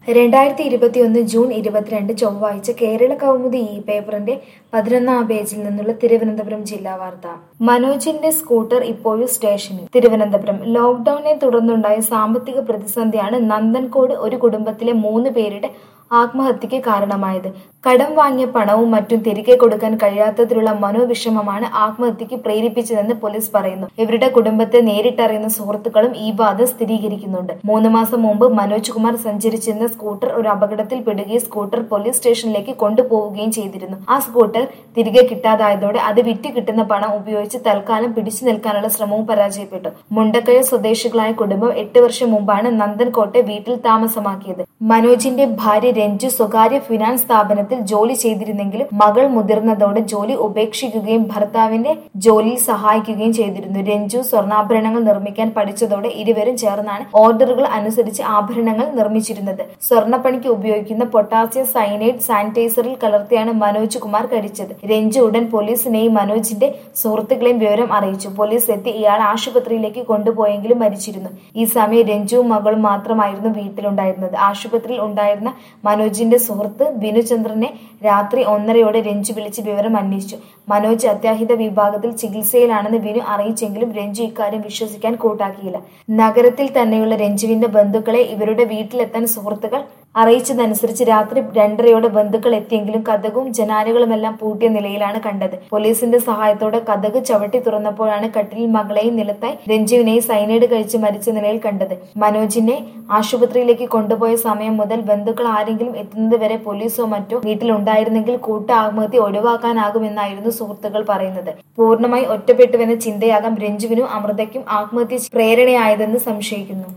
രണ്ടായിരത്തി ഇരുപത്തിയൊന്ന് ജൂൺ ഇരുപത്തിരണ്ട് ചൊവ്വാഴ്ച കേരള കൗമുദി ഈ പേപ്പറിന്റെ പതിനൊന്നാം പേജിൽ നിന്നുള്ള തിരുവനന്തപുരം ജില്ലാ വാർത്ത മനോജിന്റെ സ്കൂട്ടർ ഇപ്പോഴും സ്റ്റേഷനിൽ തിരുവനന്തപുരം ലോക്ഡൌണിനെ തുടർന്നുണ്ടായ സാമ്പത്തിക പ്രതിസന്ധിയാണ് നന്ദൻകോട് ഒരു കുടുംബത്തിലെ മൂന്ന് പേരുടെ ആത്മഹത്യക്ക് കാരണമായത് കടം വാങ്ങിയ പണവും മറ്റും തിരികെ കൊടുക്കാൻ കഴിയാത്തതിലുള്ള മനോവിഷമമാണ് ആത്മഹത്യക്ക് പ്രേരിപ്പിച്ചതെന്ന് പോലീസ് പറയുന്നു ഇവരുടെ കുടുംബത്തെ നേരിട്ടറിയുന്ന സുഹൃത്തുക്കളും ഈ ബാധ സ്ഥിരീകരിക്കുന്നുണ്ട് മൂന്ന് മാസം മുമ്പ് മനോജ് കുമാർ സഞ്ചരിച്ചിരുന്ന സ്കൂട്ടർ ഒരു അപകടത്തിൽ പെടുകയും സ്കൂട്ടർ പോലീസ് സ്റ്റേഷനിലേക്ക് കൊണ്ടുപോവുകയും ചെയ്തിരുന്നു ആ സ്കൂട്ടർ തിരികെ കിട്ടാതായതോടെ അത് വിറ്റ് കിട്ടുന്ന പണം ഉപയോഗിച്ച് തൽക്കാലം പിടിച്ചു നിൽക്കാനുള്ള ശ്രമവും പരാജയപ്പെട്ടു മുണ്ടക്കയ സ്വദേശികളായ കുടുംബം എട്ട് വർഷം മുമ്പാണ് നന്ദൻകോട്ടെ വീട്ടിൽ താമസമാക്കിയത് മനോജിന്റെ ഭാര്യ രഞ്ജു സ്വകാര്യ ഫിനാൻസ് സ്ഥാപനത്തിൽ ജോലി ചെയ്തിരുന്നെങ്കിലും മകൾ മുതിർന്നതോടെ ജോലി ഉപേക്ഷിക്കുകയും ഭർത്താവിന്റെ ജോലിയിൽ സഹായിക്കുകയും ചെയ്തിരുന്നു രഞ്ജു സ്വർണ്ണാഭരണങ്ങൾ നിർമ്മിക്കാൻ പഠിച്ചതോടെ ഇരുവരും ചേർന്നാണ് ഓർഡറുകൾ അനുസരിച്ച് ആഭരണങ്ങൾ നിർമ്മിച്ചിരുന്നത് സ്വർണ്ണപ്പണിക്ക് ഉപയോഗിക്കുന്ന പൊട്ടാസ്യം സൈനൈഡ് സാനിറ്റൈസറിൽ കലർത്തിയാണ് മനോജ് കുമാർ കഴിച്ചത് രഞ്ജു ഉടൻ പോലീസിനെയും മനോജിന്റെ സുഹൃത്തുക്കളെയും വിവരം അറിയിച്ചു പോലീസ് എത്തി ഇയാൾ ആശുപത്രിയിലേക്ക് കൊണ്ടുപോയെങ്കിലും മരിച്ചിരുന്നു ഈ സമയം രഞ്ജുവും മകളും മാത്രമായിരുന്നു വീട്ടിലുണ്ടായിരുന്നത് ആശുപത്രിയിൽ ഉണ്ടായിരുന്ന മനോജിന്റെ സുഹൃത്ത് ബിനുചന്ദ്രനെ രാത്രി ഒന്നരയോടെ രഞ്ജു വിളിച്ച് വിവരം അന്വേഷിച്ചു മനോജ് അത്യാഹിത വിഭാഗത്തിൽ ചികിത്സയിലാണെന്ന് ബിനു അറിയിച്ചെങ്കിലും രഞ്ജു ഇക്കാര്യം വിശ്വസിക്കാൻ കൂട്ടാക്കിയില്ല നഗരത്തിൽ തന്നെയുള്ള രഞ്ജുവിന്റെ ബന്ധുക്കളെ ഇവരുടെ വീട്ടിലെത്താൻ സുഹൃത്തുക്കൾ അറിയിച്ചതനുസരിച്ച് രാത്രി രണ്ടരയോടെ ബന്ധുക്കൾ എത്തിയെങ്കിലും കഥകും ജനാലുകളുമെല്ലാം പൂട്ടിയ നിലയിലാണ് കണ്ടത് പോലീസിന്റെ സഹായത്തോടെ കഥക് ചവിട്ടി തുറന്നപ്പോഴാണ് കട്ടിലിൽ മകളെയും നിലത്തായി രഞ്ജുവിനെയും സൈനൈഡ് കഴിച്ച് മരിച്ച നിലയിൽ കണ്ടത് മനോജിനെ ആശുപത്രിയിലേക്ക് കൊണ്ടുപോയ സമയം മുതൽ ബന്ധുക്കൾ ആരെങ്കിലും എത്തുന്നത് വരെ പോലീസോ മറ്റോ വീട്ടിലുണ്ടായിരുന്നെങ്കിൽ കൂട്ട ആത്മഹത്യ ഒഴിവാക്കാനാകുമെന്നായിരുന്നു സുഹൃത്തുക്കൾ പറയുന്നത് പൂർണ്ണമായി ഒറ്റപ്പെട്ടുവെന്ന ചിന്തയാകാം രഞ്ജുവിനും അമൃതയ്ക്കും ആത്മഹത്യ പ്രേരണയായതെന്ന് സംശയിക്കുന്നു